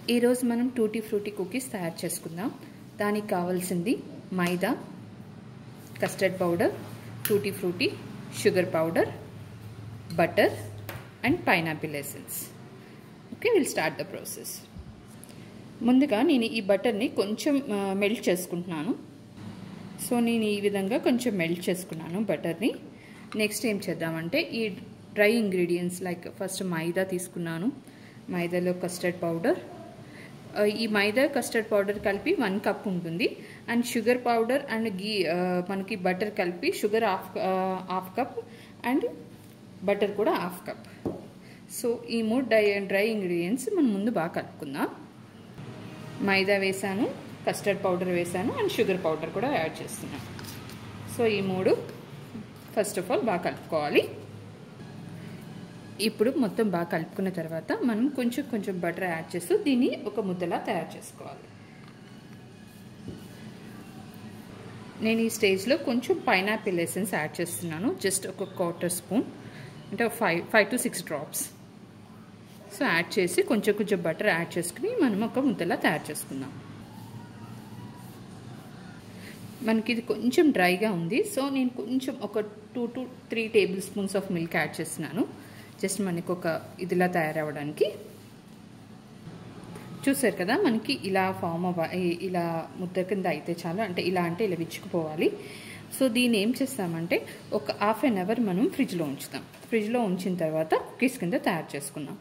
ఈరోజు మనం tutti frutti cookies తయారు చేసుకుందాం దానికి కావాల్సింది maida custard powder tutti frutti sugar powder butter and pineapple essence okay will start the process ముందుగా నేను ఈ బటర్ని కొంచెం మెల్ట్ చేసుకుంటున్నాను సో నేను ఈ విధంగా కొంచెం మెల్ట్ చేసుకున్నాను బటర్ని నెక్స్ట్ ఏం చేద్దామంటే ఈ dry ingredients like first maida తీసుకున్నాను మైదాలో కస్టర్డ్ పౌడర్ ఈ మైదా కస్టర్డ్ పౌడర్ కలిపి వన్ కప్ ఉంటుంది and sugar powder and ghee మనకి బటర్ కలిపి sugar half half cup and butter కూడా హాఫ్ కప్ సో ఈ మూడు డ్రై డ్రై ఇంగ్రీడియంట్స్ మనం ముందు బాగా కలుపుకుందాం మైదా వేసాను కస్టర్డ్ పౌడర్ వేసాను అండ్ షుగర్ పౌడర్ కూడా యాడ్ చేస్తున్నాను సో ఈ మూడు ఫస్ట్ ఆఫ్ ఆల్ బాగా కలుపుకోవాలి ఇప్పుడు మొత్తం బాగా కలుపుకున్న తర్వాత మనం కొంచెం కొంచెం బటర్ యాడ్ చేస్తూ దీన్ని ఒక ముద్దలా తయారు చేసుకోవాలి నేను ఈ స్టేజ్లో కొంచెం పైనాపిల్ ఎసెన్స్ యాడ్ చేస్తున్నాను జస్ట్ ఒక క్వార్టర్ స్పూన్ అంటే five five to six drops so add చేసి కొంచెం కొంచెం బటర్ యాడ్ చేసుకుని మనం ఒక ముద్దలా తయారు చేసుకుందాం మనకి ఇది కొంచెం డ్రైగా ఉంది సో నేను కొంచెం ఒక two to three tablespoons of milk add చేస్తున్నాను జస్ట్ మనకి ఒక ఇదిలా తయారవడానికి చూసారు కదా మనకి ఇలా ఫామ్ అవ్వ ఇలా ముద్ద కింద అయితే చాలు అంటే ఇలా అంటే ఇలా విచ్చుకుపోవాలి సో దీన్ని ఏం చేస్తామంటే ఒక హాఫ్ అన్ అవర్ మనం ఫ్రిడ్జ్లో ఉంచుతాం ఫ్రిడ్జ్లో ఉంచిన తర్వాత కుకీస్ కింద తయారు చేసుకుందాం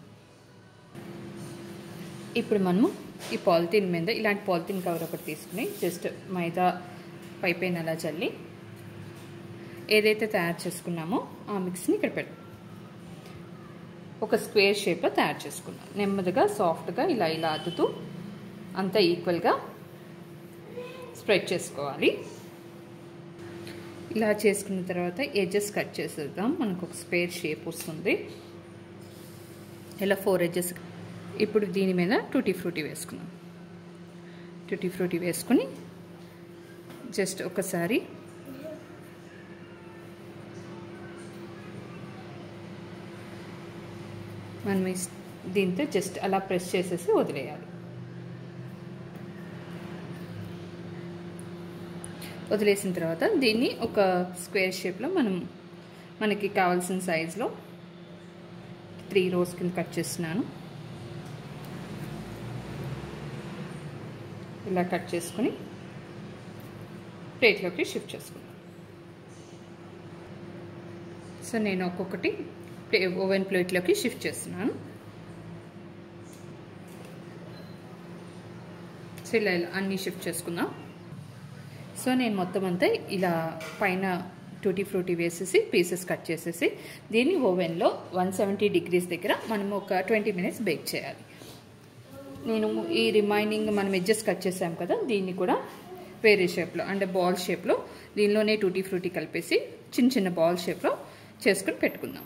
ఇప్పుడు మనము ఈ పాలిథిన్ మీద ఇలాంటి పాలిథిన్ కవర్ ఒకటి తీసుకుని జస్ట్ మైదా పైపైన అలా చల్లి ఏదైతే తయారు చేసుకున్నామో ఆ మిక్స్ని ఇక్కడ పెట్టు ఒక స్క్వేర్ షేప్లో తయారు చేసుకున్నాం నెమ్మదిగా సాఫ్ట్గా ఇలా ఇలా అద్దుతూ అంతా ఈక్వల్గా స్ప్రెడ్ చేసుకోవాలి ఇలా చేసుకున్న తర్వాత ఎడ్జెస్ కట్ చేసేద్దాం మనకు ఒక స్క్వేర్ షేప్ వస్తుంది ఇలా ఫోర్ ఎడ్జెస్ ఇప్పుడు దీని మీద టూటీ ఫ్రూటీ వేసుకున్నాం టూటీ ఫ్రూటీ వేసుకుని జస్ట్ ఒకసారి మనం దీంతో జస్ట్ అలా ప్రెస్ చేసేసి వదిలేయాలి వదిలేసిన తర్వాత దీన్ని ఒక స్క్వేర్ షేప్లో మనం మనకి కావాల్సిన సైజులో త్రీ రోస్ కింద కట్ చేస్తున్నాను ఇలా కట్ చేసుకుని ప్లేట్లోకి షిఫ్ట్ చేసుకున్నాను సో నేను ఒక్కొక్కటి ఓవెన్ ప్లేట్లోకి షిఫ్ట్ చేస్తున్నాను సో ఇలా ఇలా అన్నీ షిఫ్ట్ చేసుకుందాం సో నేను మొత్తం అంతా ఇలా పైన టూటీ ఫ్రూటీ వేసేసి పీసెస్ కట్ చేసేసి దీన్ని ఓవెన్లో వన్ సెవెంటీ డిగ్రీస్ దగ్గర మనం ఒక ట్వంటీ మినిట్స్ బేక్ చేయాలి నేను ఈ రిమైనింగ్ మనం ఎడ్జెస్ కట్ చేసాం కదా దీన్ని కూడా వేరే షేప్లో అంటే బాల్ షేప్లో దీనిలోనే టూటీ ఫ్రూటీ కలిపేసి చిన్న చిన్న బాల్ షేప్లో చేసుకుని పెట్టుకుందాం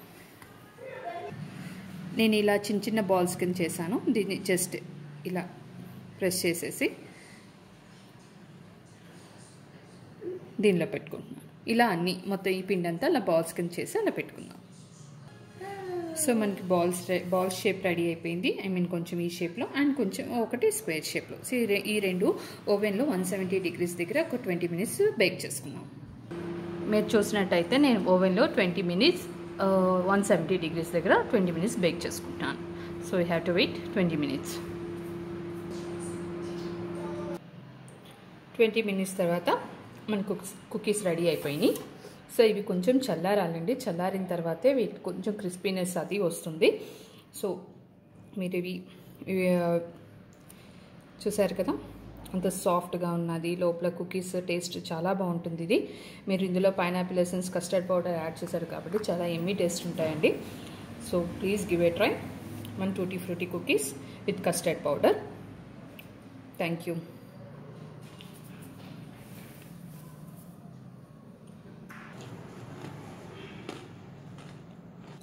నేను ఇలా చిన్న చిన్న బాల్స్ కింద చేశాను దీన్ని జస్ట్ ఇలా ప్రెస్ చేసేసి దీనిలో పెట్టుకుంటున్నాను ఇలా అన్నీ మొత్తం ఈ పిండి అంతా అలా బాల్స్ కింద చేసి అలా పెట్టుకుందాం సో మనకి బాల్స్ బాల్స్ షేప్ రెడీ అయిపోయింది ఐ మీన్ కొంచెం ఈ షేప్లో అండ్ కొంచెం ఒకటి స్క్వేర్ షేప్లో సో ఈ రెండు ఓవెన్లో వన్ సెవెంటీ డిగ్రీస్ దగ్గర ఒక ట్వంటీ మినిట్స్ బేక్ చేసుకున్నాం మీరు చూసినట్టయితే నేను ఓవెన్లో twenty minutes one seventy degrees దగ్గర ట్వంటీ మినిట్స్ బేక్ చేసుకుంటాను so you have to wait twenty minutes twenty minutes తర్వాత మన కుక్స్ కుకీస్ రెడీ అయిపోయినాయి సో ఇవి కొంచెం చల్లారాలండి చల్లారిన తర్వాతే వీటి కొంచెం క్రిస్పీనెస్ అది వస్తుంది సో మీరు ఇవి చూసారు కదా అంత సాఫ్ట్గా ఉన్నది లోపల కుకీస్ టేస్ట్ చాలా బాగుంటుంది ఇది మీరు ఇందులో pineapple essence custard powder add చేశారు కాబట్టి చాలా ఎమ్మీ టేస్ట్ ఉంటాయండి so please give a try మన tutti frutti cookies with custard powder thank you